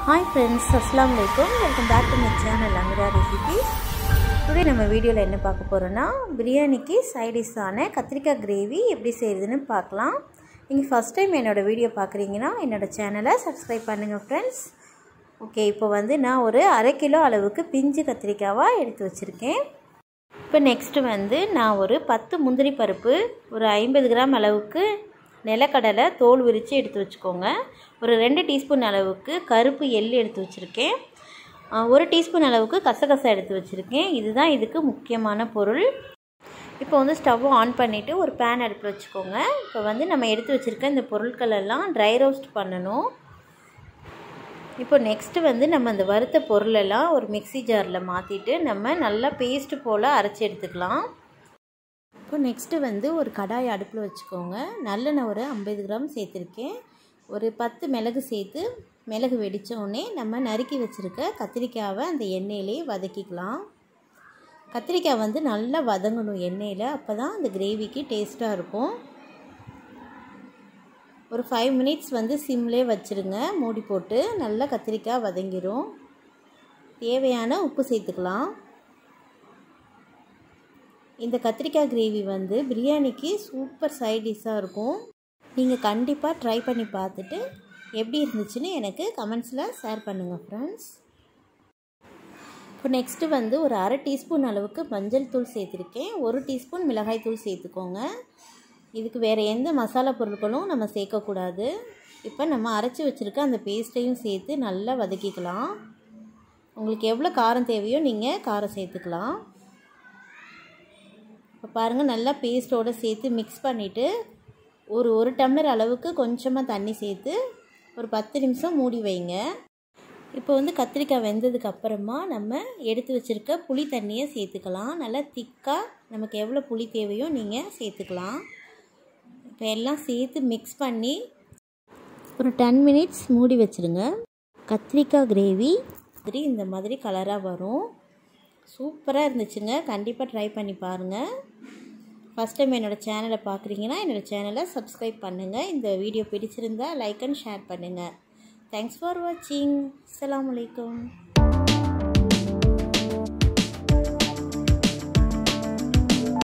hi friends அஸ்லாம் வலைக்கும் welcome back to my channel Amira recipes today நம்ம வீடியோவில் என்ன பார்க்க போகிறோன்னா பிரியாணிக்கு சைடிஷான கத்திரிக்காய் கிரேவி எப்படி செய்கிறதுன்னு பார்க்கலாம் நீங்கள் ஃபஸ்ட் டைம் என்னோடய வீடியோ பார்க்குறீங்கன்னா என்னோடய சேனலை சப்ஸ்கிரைப் பண்ணுங்கள் ஃப்ரெண்ட்ஸ் ஓகே இப்போ வந்து நான் ஒரு அரை கிலோ அளவுக்கு பிஞ்சு கத்திரிக்காவாக எடுத்து வச்சுருக்கேன் இப்போ நெக்ஸ்ட்டு வந்து நான் ஒரு பத்து முந்திரி பருப்பு ஒரு ஐம்பது கிராம் அளவுக்கு நிலக்கடலை தோல் விரித்து எடுத்து வச்சுக்கோங்க ஒரு ரெண்டு டீஸ்பூன் அளவுக்கு கருப்பு எள் எடுத்து வச்சுருக்கேன் ஒரு டீஸ்பூன் அளவுக்கு கசகசா எடுத்து வச்சுருக்கேன் இதுதான் இதுக்கு முக்கியமான பொருள் இப்போ வந்து ஸ்டவ் ஆன் பண்ணிவிட்டு ஒரு பேன் அடுப்பில் வச்சுக்கோங்க இப்போ வந்து நம்ம எடுத்து வச்சுருக்க இந்த பொருட்கள் எல்லாம் ட்ரை ரோஸ்ட் பண்ணணும் இப்போ நெக்ஸ்ட்டு வந்து நம்ம அந்த வறுத்த பொருளெல்லாம் ஒரு மிக்சி ஜாரில் மாற்றிட்டு நம்ம நல்லா பேஸ்ட்டு போல் அரைச்சி எடுத்துக்கலாம் இப்போ நெக்ஸ்ட்டு வந்து ஒரு கடாய் அடுப்பில் வச்சுக்கோங்க நல்லெண்ணெய் ஒரு ஐம்பது கிராம் சேர்த்துருக்கேன் ஒரு பத்து மிளகு சேர்த்து மிளகு வெடித்தோடனே நம்ம நறுக்கி வச்சுருக்க கத்திரிக்காவை அந்த எண்ணெயிலே வதக்கிக்கலாம் கத்திரிக்காய் வந்து நல்லா வதங்கணும் எண்ணெயில் அப்போ தான் அந்த கிரேவிக்கு டேஸ்ட்டாக இருக்கும் ஒரு ஃபைவ் மினிட்ஸ் வந்து சிம்லே வச்சுருங்க மூடி போட்டு நல்லா கத்திரிக்காய் வதங்கிடும் தேவையான உப்பு சேர்த்துக்கலாம் இந்த கத்திரிக்காய் கிரேவி வந்து பிரியாணிக்கு சூப்பர் சைட் டிஷ்ஷாக இருக்கும் நீங்கள் கண்டிப்பாக ட்ரை பண்ணி பார்த்துட்டு எப்படி இருந்துச்சுன்னு எனக்கு கமெண்ட்ஸில் ஷேர் பண்ணுங்கள் ஃப்ரெண்ட்ஸ் இப்போ நெக்ஸ்ட்டு வந்து ஒரு அரை டீஸ்பூன் அளவுக்கு மஞ்சள் தூள் சேர்த்துருக்கேன் ஒரு டீஸ்பூன் மிளகாய் தூள் சேர்த்துக்கோங்க இதுக்கு வேறு எந்த மசாலா பொருட்களும் நம்ம சேர்க்கக்கூடாது இப்போ நம்ம அரைச்சி வச்சுருக்க அந்த பேஸ்ட்டையும் சேர்த்து நல்லா வதக்கிக்கலாம் உங்களுக்கு எவ்வளோ காரம் தேவையோ நீங்கள் காரம் சேர்த்துக்கலாம் இப்போ பாருங்கள் நல்லா பேஸ்ட்டோடு சேர்த்து மிக்ஸ் பண்ணிவிட்டு ஒரு ஒரு டம்ளர் அளவுக்கு கொஞ்சமாக தண்ணி சேர்த்து ஒரு பத்து நிமிஷம் மூடி வைங்க இப்போ வந்து கத்திரிக்காய் வெந்ததுக்கு அப்புறமா நம்ம எடுத்து வச்சுருக்க புளி தண்ணியை சேர்த்துக்கலாம் நல்லா திக்காக நமக்கு எவ்வளோ புளி தேவையோ நீங்கள் சேர்த்துக்கலாம் இப்போ எல்லாம் சேர்த்து மிக்ஸ் பண்ணி ஒரு டென் மினிட்ஸ் மூடி வச்சுருங்க கத்திரிக்காய் கிரேவி மாதிரி இந்த மாதிரி கலராக வரும் சூப்பராக இருந்துச்சுங்க கண்டிப்பாக ட்ரை பண்ணி பாருங்கள் ஃபஸ்ட் டைம் என்னோடய சேனலை பார்க்குறீங்கன்னா என்னோடய சேனலை சப்ஸ்கிரைப் பண்ணுங்கள் இந்த வீடியோ பிடிச்சிருந்தா லைக் அண்ட் ஷேர் பண்ணுங்கள் தேங்க்ஸ் ஃபார் வாட்சிங் அலாம் வலைக்கம்